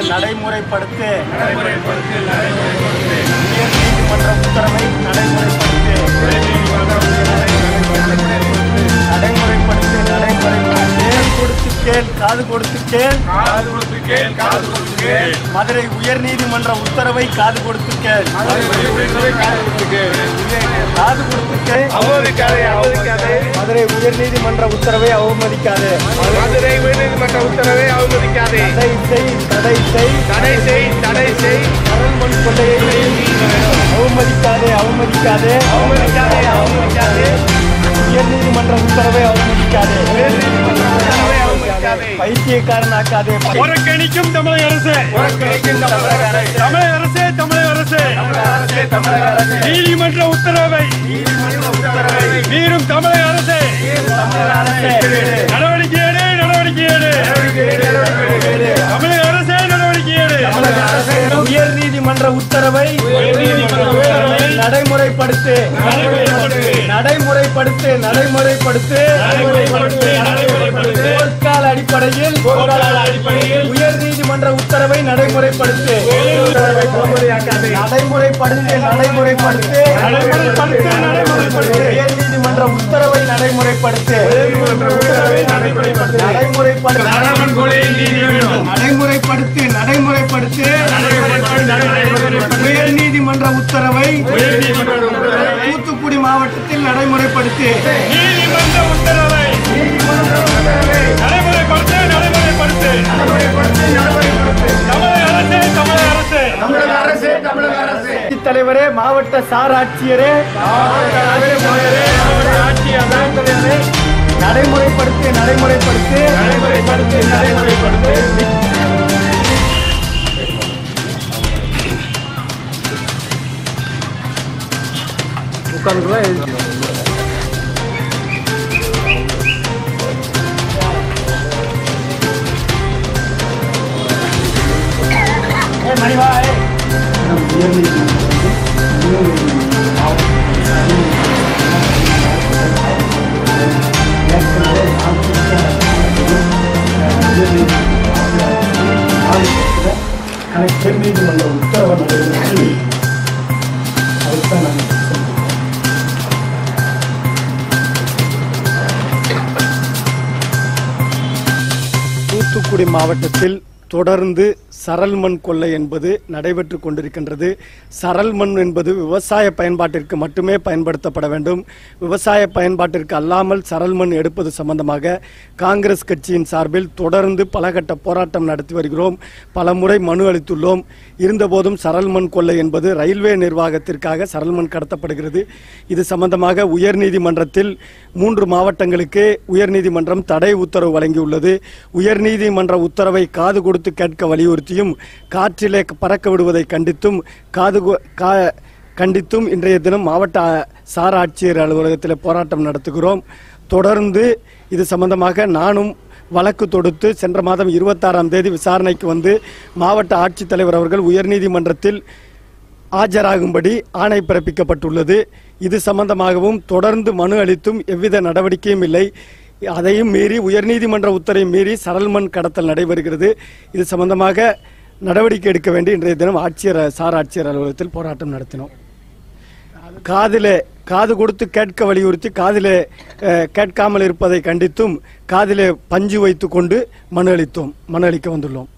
நடைமுறைப்படுத்து உயர் நீதிமன்ற உத்தரவை நடைமுறைப்படுத்து நடைமுறைப்படுத்து நடைமுறைப்படுத்து கொடுத்து கேள் காது கொடுத்து கேள் காது கொடுத்து கேள் காது கொடுத்து கேள் மதுரை உயர் நீதிமன்ற உத்தரவை காது கொடுத்து கேள் காது கொடுத்து கேள் காது கொடுத்து கேள் அவமதிக்காதே அவமதிக்காதே மதுரை உயர் நீதிமன்ற உத்தரவை அவமதிக்காது மதுரை உயர்நீதிமன்ற உத்தரவை அவமதிக்காதே தடை செய் தடை செய் தடை செய் தடை செய் அரண்மன் கொள்ளையை அவமதிக்காதே அவமதிக்காதே அவமதிக்காதே அவமதிக்காதே உயர் நீதிமன்ற உத்தரவை அவமதிக்காதே உத்தரவை அவமதிக்காதே பைத்தியக்காரனாக்காதே புறக்கணிக்கும் தமிழக அரசு புறக்கணிக்கும் தமிழக அரசு தமிழக அரசே தமிழக அரசு தமிழக அரசே தமிழக அரசு நீதிமன்ற உத்தரவை நீதிமன்ற உத்தரவை மீறும் தமிழக அரசு தமிழக அரசு நடவடிக்கை எடு நடவடிக்கை எடு தமிழக அரசே நடவடிக்கை எடு உயர் நீதிமன்ற உத்தரவை நடைமுறைப்படுத்து நடைமுறைப்படுத்து நடைமுறைப்படுத்து போர்க்கால அடிப்படையில் உயர் நீதிமன்ற உத்தரவை நடைமுறைப்படுத்து நடைமுறைப்படுத்து நடைமுறைப்படுத்து நடைமுறைப்படுத்து நடைமுறைப்படுத்து உயர் நீதிமன்ற உத்தரவை நடைமுறைப்படுத்து நடைமுறைப்படுத்து அரவன் கொலை நீதி வேண்டும் நடைமுறைப்படுத்து நடைமுறைப்படுத்து உயர் நீதிமன்ற உத்தரவை தூத்துக்குடி மாவட்டத்தில் நடைமுறைப்படுத்து நீதிமன்ற உத்தரவை நடைமுறைப்படுத்து நடைமுறைப்படுத்து தமிழக அரசே தமிழக அரசு தமிழக அரசே தமிழக அரசே தலைவரே மாவட்ட சார் ஆட்சியரே நடைமுறைப்படுத்து நடைமுறைப்படுத்து நடைமுறைப்படுத்து நடைமுறைப்படுத்து கலெக்டர் நீதிமன்ற உத்தரவை நடைமுறை அதுதான் நான் தூத்துக்குடி மாவட்டத்தில் தொடர்ந்து சரல் மண் கொள்ளை என்பது நடைபெற்று கொண்டிருக்கின்றது சரல் மண் என்பது விவசாய பயன்பாட்டிற்கு மட்டுமே பயன்படுத்தப்பட வேண்டும் விவசாய பயன்பாட்டிற்கு அல்லாமல் சரல் மண் எடுப்பது சம்பந்தமாக காங்கிரஸ் கட்சியின் சார்பில் தொடர்ந்து பலகட்ட போராட்டம் நடத்தி வருகிறோம் பல முறை மனு அளித்துள்ளோம் இருந்தபோதும் சரல் மண் கொள்ளை என்பது ரயில்வே நிர்வாகத்திற்காக சரல் மண் கடத்தப்படுகிறது இது சம்பந்தமாக உயர்நீதிமன்றத்தில் மூன்று மாவட்டங்களுக்கு உயர்நீதிமன்றம் தடை உத்தரவு வழங்கியுள்ளது உயர்நீதிமன்ற உத்தரவை காது கொடுத்து கேட்க வலியுறுத்தியும் காற்றிலே பறக்க விடுவதை கண்டித்தும் காது கொ- கா- கண்டித்தும் இன்றைய தினம் மாவட்ட ஆ- சார் ஆட்சியர் அலுவலகத்தில் போராட்டம் நடத்துகிறோம் தொடர்ந்து இது சம்பந்தமாக நானும் வழக்கு தொடுத்து சென்ற மாதம் இருபத்தாறாம் தேதி விசாரணைக்கு வந்து மாவட்ட ஆட்சித்தலைவர் அவர்கள் உயர்நீதிமன்றத்தில் ஆஜராகும்படி ஆணை பிறப்பிக்கப்பட்டுள்ளது இது சம்பந்தமாகவும் தொடர்ந்து மனு அளித்தும் எவ்வித நடவடிக்கையும் இல்லை அதையும் மீறி உயர்நீதிமன்ற உத்தரவை மீறி சரல்மண் கடத்தல் நடைபெறுகிறது இது சம்பந்தமாக நடவடிக்கை எடுக்க வேண்டி இன்றைய தினம் ஆட்சியர் சார் ஆட்சியர் அலுவலகத்தில் போராட்டம் நடத்தினோம் காதிலே காது கொடுத்து கேட்க வலியுறுத்தி காதிலே அஹ், கேட்காமல் இருப்பதை கண்டித்தும் காதிலே பஞ்சு வைத்துக் கொண்டு மனு அளித்தோம் மனு அளிக்க வந்துள்ளோம்